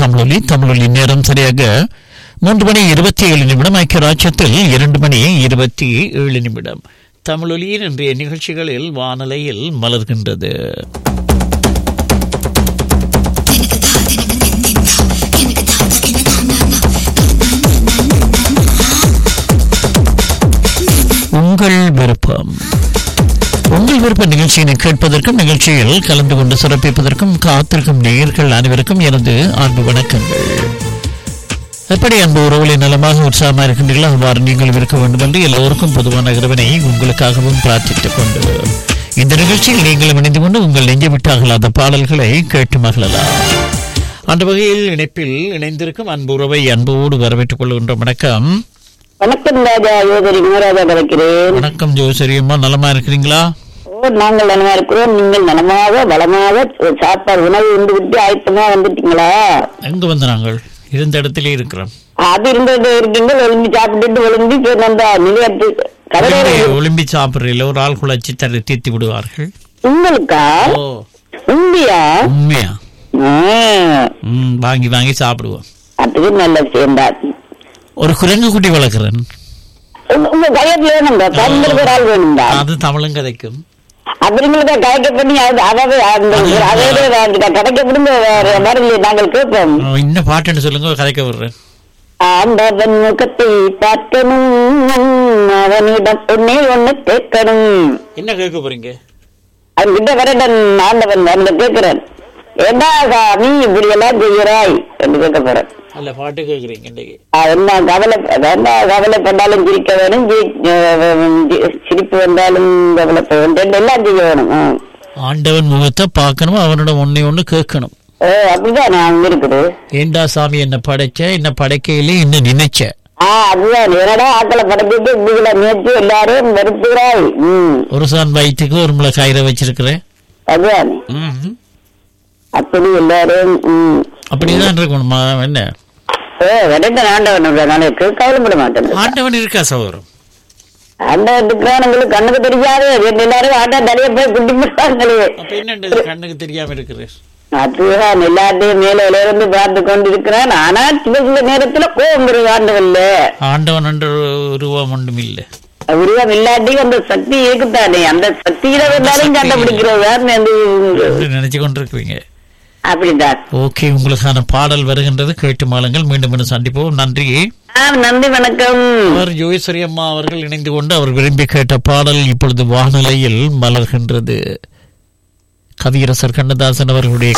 தமிழொலி தமிழொலி நேரம் சரியாக மூன்று மணி இருபத்தி ஏழு நிமிடம் ஐக்கிய ராஜ்யத்தில் இரண்டு மணி இருபத்தி ஏழு நிமிடம் தமிழொலியின் இன்றைய நிகழ்ச்சிகளில் வானலையில் மலர்கின்றது உங்கள் விருப்பம் உங்கள் விருப்ப நிகழ்ச்சியினை கேட்பதற்கும் நிகழ்ச்சியில் கலந்து கொண்டு சிறப்பிப்பதற்கும் காத்திருக்கும் நேயர்கள் அனைவருக்கும் எனது அன்பு வணக்கங்கள் எப்படி அன்பு உறவுகளை நலமாக உற்சாகமாக இருக்கின்றீர்களோ அவ்வாறு நீங்கள் இருக்க வேண்டும் என்று எல்லோருக்கும் பொதுவான இறைவனை உங்களுக்காகவும் பிரார்த்தித்துக் கொண்டு இந்த நிகழ்ச்சியில் நீங்கள் இணைந்து கொண்டு உங்கள் நெஞ்சு விட்டாகலாத பாடல்களை கேட்டு மகிழலாம் அந்த வகையில் இணைப்பில் இணைந்திருக்கும் அன்பு உறவை அன்போடு வரவேற்றுக் கொள்கின்ற வணக்கம் வணக்கம் ராஜா யோகரி மகாராஜா கிடைக்கிறேன் வணக்கம் ஜோசரியம்மா நலமா இருக்கிறீங்களா ஓ நாங்கள் நலமா இருக்கிறோம் நீங்கள் நலமாக பலமாக சாப்பாடு உணவு உண்டு விட்டு ஆயத்தமா வந்துட்டீங்களா எங்க வந்து நாங்கள் இருந்த இடத்திலே இருக்கிறோம் அது இருந்தது இருக்கீங்க ஒழுங்கி சாப்பிட்டுட்டு ஒழுங்கி அந்த நிலையத்து கடற்கரை ஒலிம்பி- ஒலிம்பி சாப்பிடுறீங்கள ஒரு ஆள் குழச்சி தர தீர்த்தி விடுவார்கள் உங்களுக்கா ஓ உண்டியா உண்மையா ஆ, ம் வாங்கி வாங்கி சாப்பிடுவோம் அதுக்கு நல்ல விஷயம்தான் ஒரு குரங்கு குட்டி வளர்க்குறேன் உங்க- உங்க கயத்துல வேணுங்க பங்களுக்கு ஒரு ஆள் வேணுங்களா அது தமிழும் கதைக்கும் அப்படிங்களுக்கு கடைக்க பண்ணி அது அதாவது அந்த அதே கடைக்க பண்ணி வேற மாதிரி நாங்கள் கேட்போம் ஆ, இன்னும் பாட்டுன்னு சொல்லுங்க கதைக்க விடுறேன் ஆண்டவன் முகத்தை பார்க்கணும் அவனிடம் ஒன்னே ஒண்ணு கேட்கணும் என்ன கேட்க போறீங்க அவன்கிட்ட வரடன் ஆண்டவன் அந்த கேட்கிறேன் ஏண்டா சாமி இப்படி எல்லாம் செய்கிறாய் என்று கேட்க போறேன் அல்ல பாட்டு கேட்குறீங்க இன்னைக்கு ஆ, என்ன கவலை என்ன கவலைப்பட்டாலும் சிரிக்க வேணும் சி- அஹ் சி- சிரிப்பு வந்தாலும் கவலைப்பட வேண்டும் எல்லாம் செய்ய வேணும் ஆ. ஆண்டவன் முகத்தை பார்க்கணும் அவனோட ஒன்னே ஒன்று கேட்கணும் ஓ அப்படிதான் நான் இருக்குது ஏண்டா சாமி என்ன படைச்ச என்ன படைக்கையிலே என்ன நினைச்ச ஆ அதுதான் என்னடா ஆக்களை படைச்சிட்டு இப்படிகளை முயற்சி எல்லாரும் வெறுத்துகிறாய் ம் ஒரு சான் வயிற்றுக்கு ஒரு முளை கயிறை வச்சிருக்கிறேன் அதுதான் ம் அப்படி எல்லாரும் ம். அப்படிதான் இருக்கணுமா என்ன ஓ விடைத்த ஆண்டவன் நாளைக்கு கவலைப்பட மாட்டேன் ஆண்டவன் இருக்கா சகோதரம் ஆண்டவனுக்கு எங்களுக்கு கண்ணுக்கு தெரியாது ரெண்டு எல்லாரும் ஆட்டா தலைய போய் குட்டி போட்டாங்களே அப்ப என்ன கண்ணுக்கு தெரியாம இருக்குது அதுதான் எல்லாத்தையும் மேல இருந்து பார்த்து கொண்டு இருக்கிறான் ஆனா சில சில நேரத்துல கோபம் வருது ஆண்டவன்ல ஆண்டவன் என்ற உருவம் ஒன்றும் இல்லை உருவம் இல்லாட்டி அந்த சக்தி இருக்குதானே அந்த சக்தியில வந்தாலும் கண்டுபிடிக்கிறது அப்படி நினைச்சு கொண்டிருக்கிறீங்க அப்படிதான் ஓகே உங்களுக்கான பாடல் வருகின்றது கேட்டு மாளுங்கள் மீண்டும் மீண்டும் சந்திப்போம் நன்றி ஆ நன்றி வணக்கம் அவர் ஜோயஸ்வரி அம்மா அவர்கள் இணைந்து கொண்டு அவர் விரும்பி கேட்ட பாடல் இப்பொழுது வானிலையில் மலர்கின்றது கவியரசர் கண்ணதாசன் அவர்களுடைய